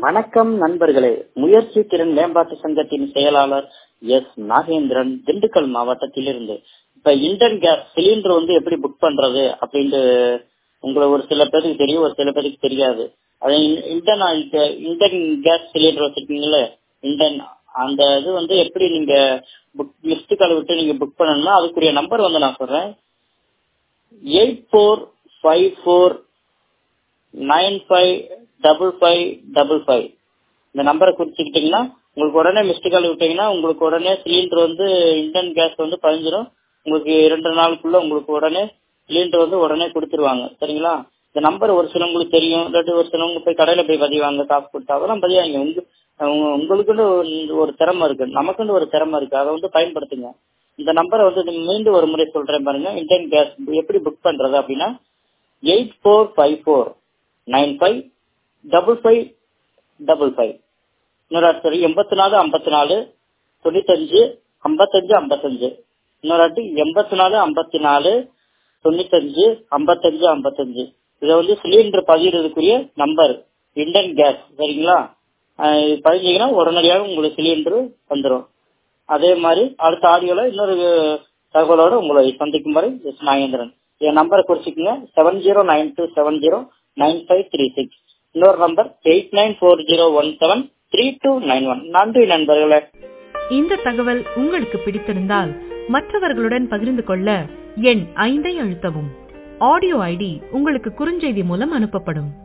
வணக்கம் நண்பர்களே முயற்சி திறன் மேம்பாட்டு சங்கத்தின் செயலாளர் எஸ் நாகேந்திரன் திண்டுக்கல் மாவட்டத்திலிருந்து இப்ப இண்டன் கேஸ் சிலிண்டர் வந்து எப்படி புக் பண்றது அப்படின்ட்டு உங்களை ஒரு சில பேருக்கு தெரியும் ஒரு சில பேருக்கு தெரியாது அது இண்டன் இண்டன் கேஸ் சிலிண்டர் வச்சிருக்கீங்கல்ல இண்டன் அந்த இது வந்து எப்படி நீங்க புக் மிஸ்டு கால் விட்டு நீங்க புக் பண்ணணும்னா அதுக்குரிய நம்பர் வந்து நான் சொல்றேன் eight four five four nine five double five double five இந்த நம்பரை குறிச்சுக்கிட்டீங்கன்னா உங்களுக்கு உடனே மிஸ்டு கால் விட்டீங்கன்னா உங்களுக்கு உடனே சிலிண்டர் வந்து இண்டன் கேஸ் வந்து பதிஞ்சிரும் உங்களுக்கு இரண்டு நாளுக்குள்ள உங்களுக்கு உடனே சிலிண்டர் வந்து உடனே கொடுத்துருவாங்க சரிங்களா இந்த நம்பர் ஒரு சிலவங்களுக்கு தெரியும் இல்லாட்டி ஒரு சிலவங்க போய் கடையில போய் பதிவாங்க காசு கொடுத்தா அதெல்லாம் பதிவாங்க உங்க உங்களுக்குன்னு ஒரு திறமை இருக்கு நமக்குன்னு ஒரு திறமை இருக்கு அதை வந்து பயன்படுத்துங்க இந்த நம்பரை வந்து மீண்டும் ஒரு முறை சொல்றேன் பாருங்க இண்டியன் கேஸ் எப்படி புக் பண்றது அப்படின்னா eight four five four nine five double five double five இன்னொரு சரி எண்பத்தி நாலு ஐம்பத்தி நாலு தொண்ணூத்தஞ்சு ஐம்பத்தஞ்சு ஐம்பத்தஞ்சு இன்னொரு வாட்டி எண்பத்தி நாலு ஐம்பத்தி நாலு தொண்ணூத்தஞ்சு ஐம்பத்தஞ்சு ஐம்பத்தஞ்சு இதை வந்து சிலிண்டர் பதிகிறதுக்குரிய நம்பர் இண்டன் கேஸ் சரிங்களா பதிஞ்சீங்கன்னா உடனடியாக உங்களுக்கு சிலிண்டர் வந்துடும் அதே மாதிரி அடுத்த ஆடியோல இன்னொரு தகவலோட உங்களை சந்திக்கும் வரை எஸ் நாகேந்திரன் என் நம்பரை குறிச்சிக்கோங்க seven zero nine two seven zero nine five three six இன்னொரு number eight nine four zero one seven three two nine one நன்றி நண்பர்களே இந்த தகவல் உங்களுக்கு பிடித்திருந்தால் மற்றவர்களுடன் பகிர்ந்து கொள்ள எண் ஐந்தை அழுத்தவும் ஆடியோ ஐடி உங்களுக்கு குறுஞ்செய்தி மூலம் அனுப்பப்படும்